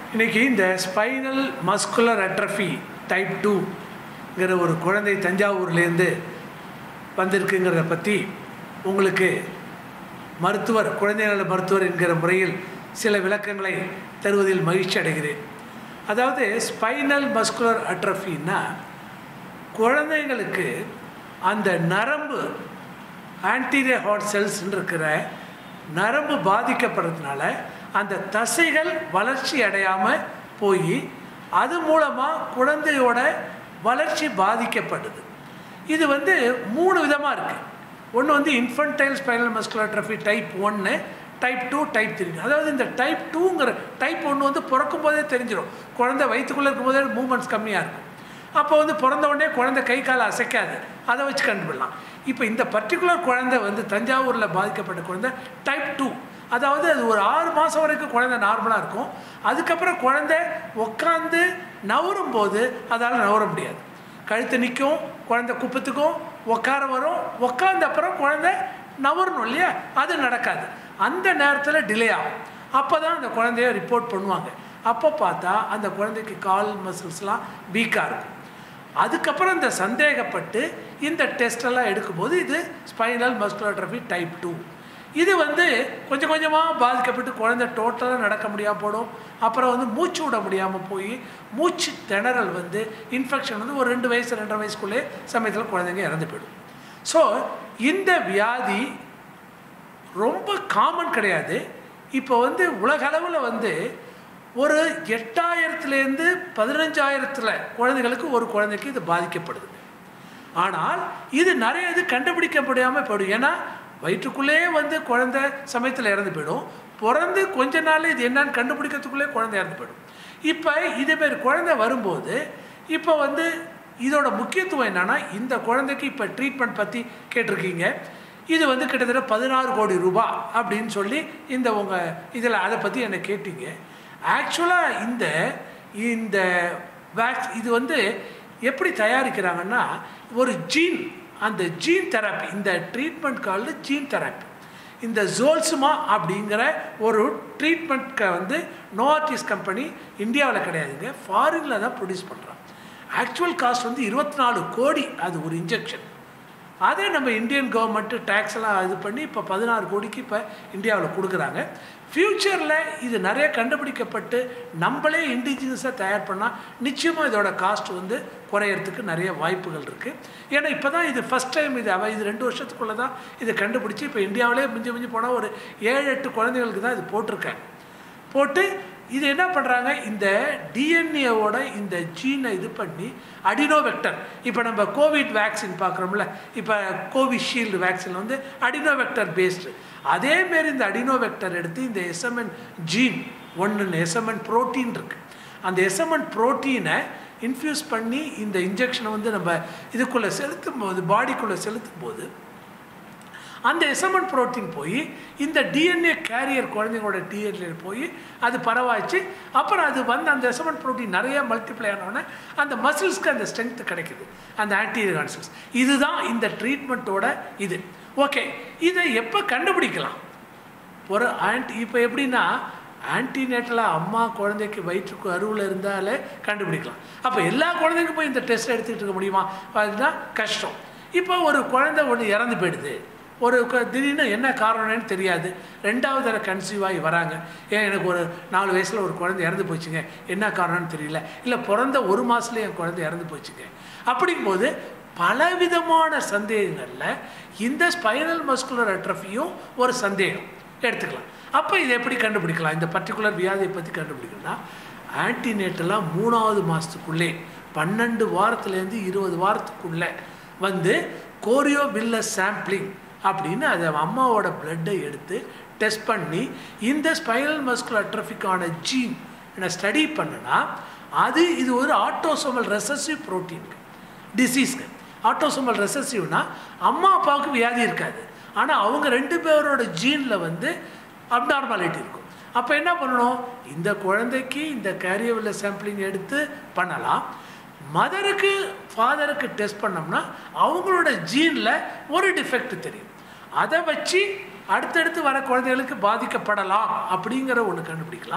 இன்னைக்கு இந்த spinal muscular atrophy type டூங்கிற ஒரு குழந்தை தஞ்சாவூர்லேருந்து வந்திருக்குங்கிறத பற்றி உங்களுக்கு மருத்துவர் குழந்தை நல மருத்துவர் என்கிற முறையில் சில விளக்கங்களை தருவதில் மகிழ்ச்சி அடைகிறேன் அதாவது ஸ்பைனல் மஸ்குலர் அட்ரஃபின்னா குழந்தைங்களுக்கு அந்த நரம்பு ஆன்டீரியர் ஹார்ட் செல்ஸ்ன்னு இருக்கிற நரம்பு பாதிக்கப்படுறதுனால அந்த தசைகள் வளர்ச்சி அடையாமல் போய் அது மூலமாக குழந்தையோட வளர்ச்சி பாதிக்கப்படுது இது வந்து மூணு விதமாக இருக்குது ஒன்று வந்து infantile spinal muscular atrophy type ஒன்று டைப் டூ டைப் த்ரீ அதாவது இந்த டைப் டூங்கிற டைப் ஒன்று வந்து பிறக்கும் போதே தெரிஞ்சிடும் குழந்தை வயிற்றுக்குள்ளே இருக்கும்போதே மூமெண்ட்ஸ் கம்மியாக இருக்கும் அப்போ வந்து பிறந்த உடனே குழந்தை கை காலை அசைக்காது அதை வச்சு கண்டுபிடலாம் இப்போ இந்த பர்டிகுலர் குழந்தை வந்து தஞ்சாவூரில் பாதிக்கப்பட்ட குழந்தை டைப் டூ அதாவது அது ஒரு ஆறு மாதம் வரைக்கும் குழந்தை நார்மலாக இருக்கும் அதுக்கப்புறம் குழந்தை உட்காந்து நவரும் போது அதால் நவர முடியாது கழுத்து நிற்கும் குழந்தை குப்பத்துக்கும் உட்கார வரும் உட்காந்த அப்புறம் குழந்தை நவரணும் இல்லையா அது நடக்காது அந்த நேரத்தில் டிலே ஆகும் அப்போ தான் அந்த குழந்தைய ரிப்போர்ட் பண்ணுவாங்க அப்போ பார்த்தா அந்த குழந்தைக்கு கால் மசில்ஸ்லாம் வீக்காக இருக்கும் அதுக்கப்புறம் இந்த சந்தேகப்பட்டு இந்த டெஸ்டெல்லாம் எடுக்கும்போது இது ஸ்பைனல் மஸ்குலோட்ரஃபி டைப் டூ இது வந்து கொஞ்சம் கொஞ்சமாக பாதிக்கப்பட்டு குழந்தை டோட்டலாக நடக்க முடியாமல் போடும் அப்புறம் வந்து மூச்சு விட முடியாமல் போய் மூச்சு திணறல் வந்து இன்ஃபெக்ஷன் வந்து ஒரு ரெண்டு வயசு ரெண்டரை வயசுக்குள்ளே சமயத்தில் குழந்தைங்க இறந்து போயிடும் ஸோ இந்த வியாதி ரொம்ப காமன் கிடையாது இப்போ வந்து உலகளவில் வந்து ஒரு எட்டாயிரத்துலேருந்து பதினஞ்சாயிரத்தில் குழந்தைகளுக்கு ஒரு குழந்தைக்கு இது பாதிக்கப்படுது ஆனால் இது நிறைய இது கண்டுபிடிக்க முடியாமல் போயிடும் ஏன்னா வயிற்றுக்குள்ளேயே வந்து குழந்தை சமயத்தில் இறந்து போயிடும் பிறந்து கொஞ்ச நாள் இது என்னன்னு கண்டுபிடிக்கிறதுக்குள்ளே குழந்தை இறந்து போயிடும் இப்போ இதேமாரி குழந்தை வரும்போது இப்போ வந்து இதோட முக்கியத்துவம் என்னென்னா இந்த குழந்தைக்கு இப்போ ட்ரீட்மெண்ட் பற்றி கேட்டிருக்கீங்க இது வந்து கிட்டத்தட்ட பதினாறு கோடி ரூபாய் அப்படின்னு சொல்லி இந்த உங்கள் இதில் அதை பற்றி என்னை கேட்டீங்க ஆக்சுவலாக இந்த இந்த வேக்ஸ் இது வந்து எப்படி தயாரிக்கிறாங்கன்னா ஒரு ஜீன் அந்த ஜீன் தெரப்பி இந்த ட்ரீட்மெண்ட் கால்டு ஜீன் தெரப்பி இந்த ஜோல்சுமா அப்படிங்கிற ஒரு ட்ரீட்மெண்ட்க்கு வந்து நோஆர்டிஸ் கம்பெனி இந்தியாவில் கிடையாதுங்க ஃபாரினில் தான் ப்ரொடியூஸ் பண்ணுறாங்க ஆக்சுவல் காஸ்ட் வந்து இருபத்தி நாலு கோடி அது ஒரு இன்ஜெக்ஷன் அதே நம்ம இந்தியன் கவர்மெண்ட்டு டேக்ஸ் எல்லாம் இது பண்ணி இப்போ பதினாறு கோடிக்கு இப்போ இந்தியாவில் கொடுக்குறாங்க ஃப்யூச்சரில் இது நிறைய கண்டுபிடிக்கப்பட்டு நம்மளே இண்டிஜினஸாக தயார் பண்ணால் நிச்சயமாக இதோட காஸ்ட் வந்து குறையறதுக்கு நிறைய வாய்ப்புகள் இருக்குது ஏன்னா இப்போ தான் இது ஃபஸ்ட் டைம் இது அவ இது ரெண்டு வருஷத்துக்குள்ளே தான் இதை கண்டுபிடிச்சி இப்போ இந்தியாவிலே மிஞ்சி மிஞ்சி போனால் ஒரு ஏழு எட்டு குழந்தைகளுக்கு தான் இது போட்டிருக்காங்க போட்டு இது என்ன பண்ணுறாங்க இந்த டிஎன்ஏவோட இந்த ஜீனை இது பண்ணி அடினோ வெக்டர் இப்போ நம்ம கோவிட் வேக்சின் பார்க்குறோம்ல இப்போ கோவிஷீல்டு வேக்சின் வந்து அடினோ வெக்டர் பேஸ்டு அதேமாரி இந்த அடினோ வெக்டர் எடுத்து இந்த எஸ்எம்என் ஜீன் ஒன்று எஸ்எம்என் ப்ரோட்டீன் இருக்குது அந்த எஸ்எம்என் ப்ரோட்டீனை இன்ஃப்யூஸ் பண்ணி இந்த இன்ஜெக்ஷனை வந்து நம்ம இதுக்குள்ளே செலுத்தும் போது பாடிக்குள்ளே செலுத்தும் போது அந்த எசமன் புரோட்டீன் போய் இந்த டிஎன்ஏ கேரியர் குழந்தைங்களோட டிஎன்ஏ போய் அது பரவாச்சு அப்புறம் அது வந்து அந்த எசமன் புரோட்டீன் நிறைய மல்டிப்ளை ஆனோடனே அந்த மசில்ஸ்க்கு அந்த ஸ்ட்ரென்த் கிடைக்குது அந்த ஆன்டீரியர் கான்சல்ஸ் இதுதான் இந்த ட்ரீட்மெண்ட்டோட இது ஓகே இதை எப்போ கண்டுபிடிக்கலாம் ஒரு ஆன்டி இப்போ எப்படின்னா ஆன்டிநேட்டலாக அம்மா குழந்தைக்கு வயிற்றுக்கு அருவில் இருந்தாலே கண்டுபிடிக்கலாம் அப்போ எல்லா குழந்தைக்கும் போய் இந்த டெஸ்ட் எடுத்துக்கிட்டு இருக்க முடியுமா அதுதான் கஷ்டம் இப்போ ஒரு குழந்தை ஒன்று இறந்து போயிடுது ஒரு திடீர்னு என்ன காரணம்னு தெரியாது ரெண்டாவது தடவை கன்சீவ் ஆகி வராங்க ஏன் எனக்கு ஒரு நாலு வயசில் ஒரு குழந்தை இறந்து போச்சுங்க என்ன காரணம்னு தெரியல இல்லை பிறந்த ஒரு மாதத்துல என் குழந்தை இறந்து போச்சுங்க அப்படிங்கும்போது பலவிதமான சந்தேகங்களில் இந்த ஸ்பைனல் மஸ்குலர் அட்ரஃபியும் ஒரு சந்தேகம் எடுத்துக்கலாம் அப்போ இதை எப்படி கண்டுபிடிக்கலாம் இந்த பர்டிகுலர் வியாதியை பற்றி கண்டுபிடிக்கணும்னா ஆன்டிநேட்டெல்லாம் மூணாவது மாதத்துக்குள்ளே பன்னெண்டு வாரத்துலேருந்து இருபது வாரத்துக்குள்ளே வந்து கோரியோ பில்லஸ் சாம்பிளிங் அப்படின்னு அதை அம்மாவோட பிளட்டை எடுத்து டெஸ்ட் பண்ணி இந்த ஸ்பைனல் மஸ்குலர் அட்ரஃபிக்கான ஜீன் ஸ்டடி பண்ணுனா அது இது ஒரு ஆட்டோசோமல் ரெசசிவ் ப்ரோட்டீன் டிசீஸ்க்கு ஆட்டோசோமல் ரெசசிவ்னா அம்மா அப்பாவுக்கு வியாதி இருக்காது ஆனால் அவங்க ரெண்டு பேரோட ஜீனில் வந்து அப்நார்மாலிட்டி இருக்கும் அப்போ என்ன பண்ணணும் இந்த குழந்தைக்கு இந்த கேரியவில்ல சாம்பிளிங் எடுத்து பண்ணலாம் மதருக்கு ஃபாதருக்கு டெஸ்ட் பண்ணோம்னா அவங்களோட ஜீனில் ஒரு டிஃபெக்ட் தெரியும் அதை வச்சு அடுத்தடுத்து வர குழந்தைகளுக்கு பாதிக்கப்படலாம் அப்படிங்கிற ஒன்று கண்டுபிடிக்கலாம்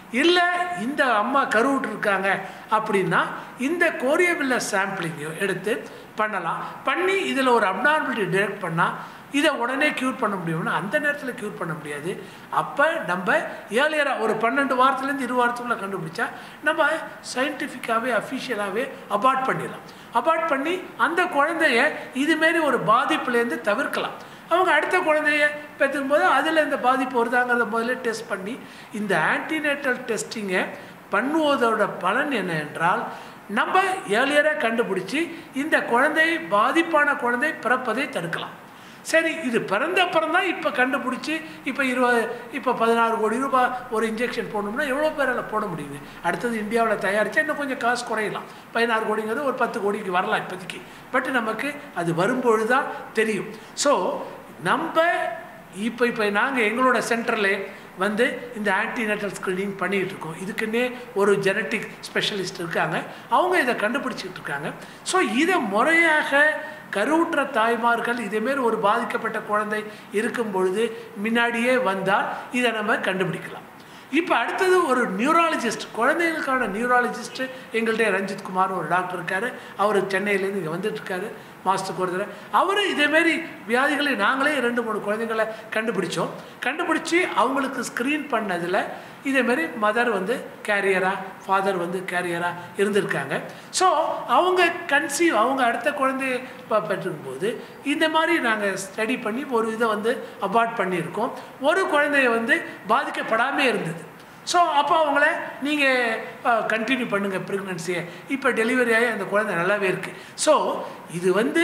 இல்லை இந்த அம்மா கருவுட்டு இருக்காங்க அப்படின்னா இந்த கோரியபில்ல சாம்பிளிங்கை எடுத்து பண்ணலாம் பண்ணி இதில் ஒரு அப்னார்மலிட்டி டிடெக்ட் பண்ணால் இதை உடனே க்யூர் பண்ண முடியும்னா அந்த நேரத்தில் க்யூர் பண்ண முடியாது அப்போ நம்ம ஏர்லியராக ஒரு பன்னெண்டு வாரத்துலேருந்து இரு வாரத்துக்குள்ளே கண்டுபிடிச்சா நம்ம சயின்டிஃபிக்காகவே அஃபிஷியலாகவே அபார்ட் பண்ணிடலாம் அபார்ட் பண்ணி அந்த குழந்தைய இதுமாரி ஒரு பாதிப்புலேருந்து தவிர்க்கலாம் அவங்க அடுத்த குழந்தைய பெற்றுக்கும் போது அதில் இந்த பாதிப்பு வருதாங்கிறத முதல்ல டெஸ்ட் பண்ணி இந்த ஆன்டிநேட்டல் டெஸ்டிங்கை பண்ணுவதோட பலன் என்ன என்றால் நம்ம ஏர்லியராக கண்டுபிடிச்சி இந்த குழந்தை பாதிப்பான குழந்தை பிறப்பதை தடுக்கலாம் சரி இது பிறந்த அப்புறம் தான் இப்போ கண்டுபிடிச்சி இப்போ இருபது இப்போ பதினாறு கோடி ரூபாய் ஒரு இன்ஜெக்ஷன் போடணும்னா எவ்வளோ பேரால் போட முடியுது அடுத்தது இந்தியாவில் தயாரித்தா இன்னும் கொஞ்சம் காசு குறையலாம் பதினாறு கோடிங்கிறது ஒரு பத்து கோடிக்கு வரலாம் இப்போதைக்கு பட் நமக்கு அது வரும்பொழுது தான் தெரியும் ஸோ நம்ம இப்போ இப்போ நாங்கள் எங்களோட சென்டரில் வந்து இந்த ஆன்டிநேட்டல் ஸ்க்ரீனிங் பண்ணிகிட்டு இருக்கோம் இதுக்குன்னே ஒரு ஜெனட்டிக் ஸ்பெஷலிஸ்ட் இருக்காங்க அவங்க இதை கண்டுபிடிச்சிட்டு இருக்காங்க ஸோ இதை முறையாக கருவுற்ற தாய்மார்கள் இதேமாரி ஒரு பாதிக்கப்பட்ட குழந்தை இருக்கும் பொழுது முன்னாடியே வந்தால் இதை நம்ம கண்டுபிடிக்கலாம் இப்போ அடுத்தது ஒரு நியூராலஜிஸ்ட் குழந்தைகளுக்கான நியூராலஜிஸ்ட் எங்கள்கிட்ட ரஞ்சித் குமார் ஒரு டாக்டர் இருக்கார் அவர் சென்னையிலேருந்து இங்கே வந்துட்டுருக்காரு மாதத்துக்கு ஒரு தடவை அவர் இதேமாரி வியாதிகளை நாங்களே ரெண்டு மூணு குழந்தைங்களை கண்டுபிடிச்சோம் கண்டுபிடிச்சி அவங்களுக்கு ஸ்க்ரீன் பண்ணதில் இதேமாரி மதர் வந்து கேரியராக ஃபாதர் வந்து கேரியராக இருந்திருக்காங்க ஸோ அவங்க கன்சீவ் அவங்க அடுத்த குழந்தைய ப பெற்றிருக்கும் போது இந்த மாதிரி நாங்கள் ஸ்டடி பண்ணி ஒரு இதை வந்து அபார்ட் பண்ணியிருக்கோம் ஒரு குழந்தைய வந்து பாதிக்கப்படாமே இருந்தது ஸோ அப்போ அவங்கள நீங்கள் கண்டினியூ பண்ணுங்கள் ப்ரெக்னன்சியை இப்போ டெலிவரி ஆகி அந்த குழந்தை நல்லாவே இருக்குது ஸோ இது வந்து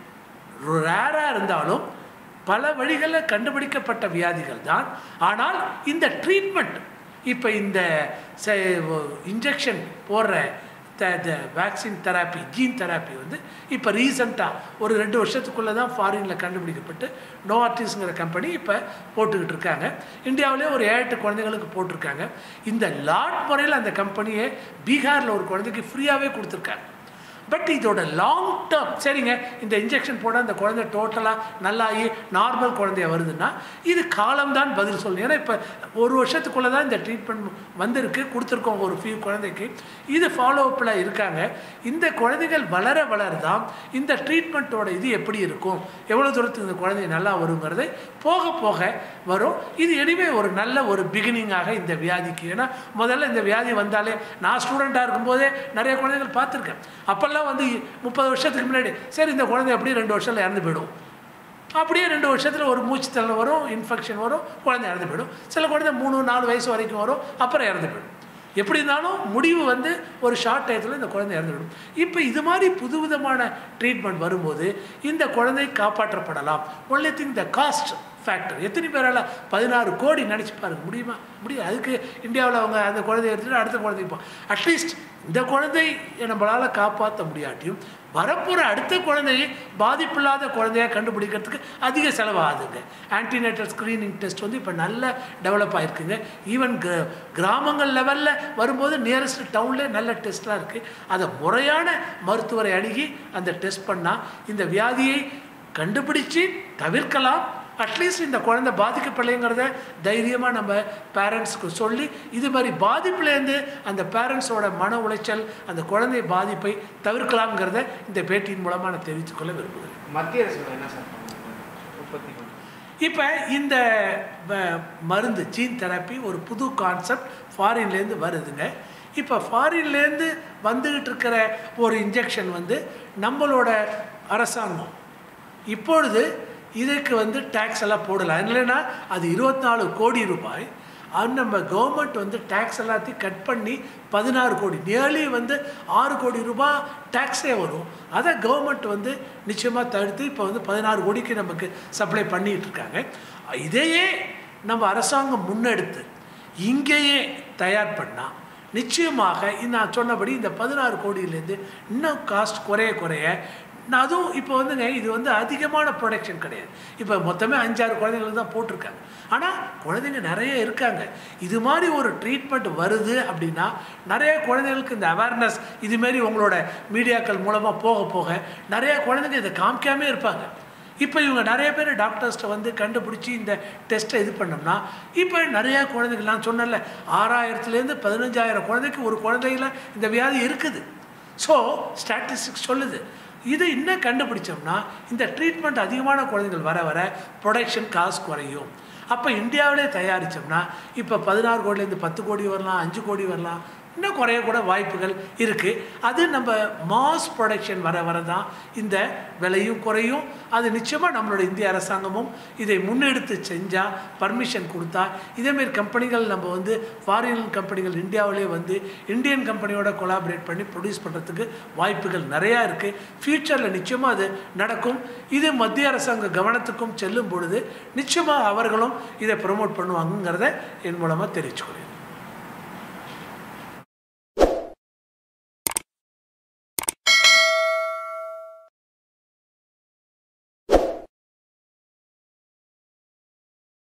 ரேராக இருந்தாலும் பல வழிகளில் கண்டுபிடிக்கப்பட்ட வியாதிகள் தான் ஆனால் இந்த ட்ரீட்மெண்ட் இப்போ இந்த இன்ஜெக்ஷன் போடுற the the vaccine therapy gene therapy வந்து இப்போ ரீசண்டாக ஒரு ரெண்டு வருஷத்துக்குள்ளே தான் ஃபாரினில் கண்டுபிடிக்கப்பட்டு நோவார்டிஸ்ங்கிற கம்பெனி இப்போ போட்டுக்கிட்டு இருக்காங்க இந்தியாவிலே ஒரு ஏழு எட்டு குழந்தைங்களுக்கு போட்டிருக்காங்க இந்த லாட் முறையில் அந்த கம்பெனியை பீகாரில் ஒரு குழந்தைக்கு ஃப்ரீயாகவே கொடுத்துருக்காங்க பட் இதோட லாங் டேர்ம் சரிங்க இந்த இன்ஜெக்ஷன் போட அந்த குழந்தை டோட்டலாக நல்லாகி நார்மல் குழந்தைய வருதுன்னா இது காலம்தான் பதில் சொல்லணும் ஏன்னா இப்போ ஒரு வருஷத்துக்குள்ளே தான் இந்த ட்ரீட்மெண்ட் வந்திருக்கு கொடுத்துருக்கோம் ஒரு ஃபியூ குழந்தைக்கு இது ஃபாலோ அப்பில் இருக்காங்க இந்த குழந்தைகள் வளர வளர தான் இந்த ட்ரீட்மெண்ட்டோட இது எப்படி இருக்கும் எவ்வளோ தூரத்துக்கு இந்த குழந்தை நல்லா வருங்கிறதை போக போக வரும் இது எனிவே ஒரு நல்ல ஒரு பிகினிங்காக இந்த வியாதிக்கு ஏன்னா முதல்ல இந்த வியாதி வந்தாலே நான் ஸ்டூடெண்ட்டாக இருக்கும்போதே நிறைய குழந்தைகள் பார்த்துருக்கேன் அப்போல்லாம் வந்து முப்பது வருஷத்துக்கு முன்னாடி சரி இந்த குழந்தை அப்படியே ரெண்டு வருஷத்தில் இறந்து போயிடும் அப்படியே ரெண்டு வருஷத்தில் ஒரு மூச்சு தள்ளல் வரும் இன்ஃபெக்ஷன் வரும் குழந்தை இறந்து போயிடும் சில குழந்தை மூணு நாலு வயசு வரைக்கும் வரும் அப்புறம் இறந்து போயிடும் எப்படி இருந்தாலும் முடிவு வந்து ஒரு ஷார்ட் டயத்தில் இந்த குழந்தை இறந்துவிடும் இப்போ இது மாதிரி புதுவிதமான ட்ரீட்மெண்ட் வரும்போது இந்த குழந்தை காப்பாற்றப்படலாம் only thing the cost factor எத்தனை பேரால் பதினாறு கோடி நினச்சி பாருங்க முடியுமா முடியும் அதுக்கு இந்தியாவில் அவங்க அந்த குழந்தைய எடுத்துகிட்டு அடுத்த குழந்தைக்கு போ அட்லீஸ்ட் இந்த குழந்தை நம்மளால் காப்பாற்ற முடியாட்டியும் வரப்போகிற அடுத்த குழந்தையை பாதிப்பில்லாத குழந்தையாக கண்டுபிடிக்கிறதுக்கு அதிக செலவாகுதுங்க ஆன்டிநேட்டல் ஸ்க்ரீனிங் டெஸ்ட் வந்து இப்போ நல்ல டெவலப் ஆகிருக்குங்க ஈவன் கிர கிராமங்கள் லெவலில் வரும்போது நியரஸ்ட் டவுன்லேயே நல்ல டெஸ்ட்லாம் இருக்குது அதை முறையான மருத்துவரை அணுகி அந்த டெஸ்ட் பண்ணால் இந்த வியாதியை கண்டுபிடிச்சு தவிர்க்கலாம் அட்லீஸ்ட் இந்த குழந்தை பாதிக்கப்படலைங்கிறத தைரியமாக நம்ம பேரண்ட்ஸ்க்கு சொல்லி இது மாதிரி பாதிப்புலேருந்து அந்த பேரண்ட்ஸோட மன உளைச்சல் அந்த குழந்தை பாதிப்பை தவிர்க்கலாம்ங்கிறத இந்த பேட்டியின் மூலமாக நான் தெரிவித்துக்கொள்ள விரும்புகிறேன் மத்திய அரசு என்ன சார் பண்ணாங்க உற்பத்தி பண்ண இப்போ இந்த வ- மருந்து ஜீன் தெரப்பி ஒரு புது கான்செப்ட் ஃபாரின்லேருந்து வருதுங்க இப்போ ஃபாரின்லேருந்து வந்துக்கிட்டு இருக்கிற ஒரு இன்ஜெக்ஷன் வந்து நம்மளோட அரசாங்கம் இப்பொழுது இதுக்கு வந்து டேக்ஸ் எல்லாம் போடலாம் இல்லைன்னா அது இருபத்தி நாலு கோடி ரூபாய் அது நம்ம கவர்மெண்ட் வந்து டேக்ஸ் எல்லாத்தையும் கட் பண்ணி பதினாறு கோடி நியர்லி வந்து ஆறு கோடி ரூபாய் டேக்ஸே வரும் அதை கவர்மெண்ட் வந்து நிச்சயமாக தடுத்து இப்போ வந்து பதினாறு கோடிக்கு நமக்கு சப்ளை பண்ணிட்டு இருக்காங்க இதையே நம்ம அரசாங்கம் முன்னெடுத்து இங்கேயே தயார் பண்ணால் நிச்சயமாக நான் சொன்னபடி இந்த பதினாறு கோடியிலேருந்து இன்னும் காஸ்ட் குறைய குறைய நான் அதுவும் இப்போ வந்துங்க இது வந்து அதிகமான ப்ரொடக்ஷன் கிடையாது இப்போ மொத்தமே அஞ்சாறு குழந்தைங்களுக்கு தான் போட்டிருக்காங்க ஆனால் குழந்தைங்க நிறைய இருக்காங்க இது மாதிரி ஒரு ட்ரீட்மெண்ட் வருது அப்படின்னா நிறைய குழந்தைங்களுக்கு இந்த அவேர்னஸ் இதுமாரி உங்களோட மீடியாக்கள் மூலமாக போக போக நிறைய குழந்தைங்க இதை காமிக்காமே இருப்பாங்க இப்போ இவங்க நிறைய பேர் டாக்டர்ஸ்ட்டை வந்து கண்டுபிடிச்சி இந்த டெஸ்ட்டை இது பண்ணோம்னா இப்போ நிறையா குழந்தைகள் நான் சொன்னேன்ல ஆறாயிரத்துலேருந்து பதினஞ்சாயிரம் குழந்தைக்கு ஒரு குழந்தைகள இந்த வியாதி இருக்குது ஸோ ஸ்டாட்டிஸ்டிக்ஸ் சொல்லுது இதை இன்னும் கண்டுபிடிச்சோம்னா இந்த ட்ரீட்மெண்ட் அதிகமான குழந்தைகள் வர வர ப்ரொடக்ஷன் காசு குறையும் அப்போ இந்தியாவிலே தயாரித்தோம்னா இப்போ பதினாறு கோடிலேருந்து பத்து கோடி வரலாம் அஞ்சு கோடி வரலாம் இன்னும் குறைய கூட வாய்ப்புகள் இருக்குது அது நம்ம மாஸ் ப்ரொடக்ஷன் வர வர தான் இந்த விலையும் குறையும் அது நிச்சயமாக நம்மளோட இந்திய அரசாங்கமும் இதை முன்னெடுத்து செஞ்சால் பர்மிஷன் கொடுத்தா இதேமாரி கம்பெனிகள் நம்ம வந்து ஃபாரின் கம்பெனிகள் இந்தியாவிலே வந்து இந்தியன் கம்பெனியோட கொலாபரேட் பண்ணி ப்ரொடியூஸ் பண்ணுறதுக்கு வாய்ப்புகள் நிறையா இருக்குது ஃப்யூச்சரில் நிச்சயமாக அது நடக்கும் இது மத்திய அரசாங்க கவனத்துக்கும் செல்லும் பொழுது நிச்சயமாக அவர்களும் இதை ப்ரொமோட் பண்ணுவாங்கங்கிறத என் மூலமாக தெரிவிச்சுக்கிறேன்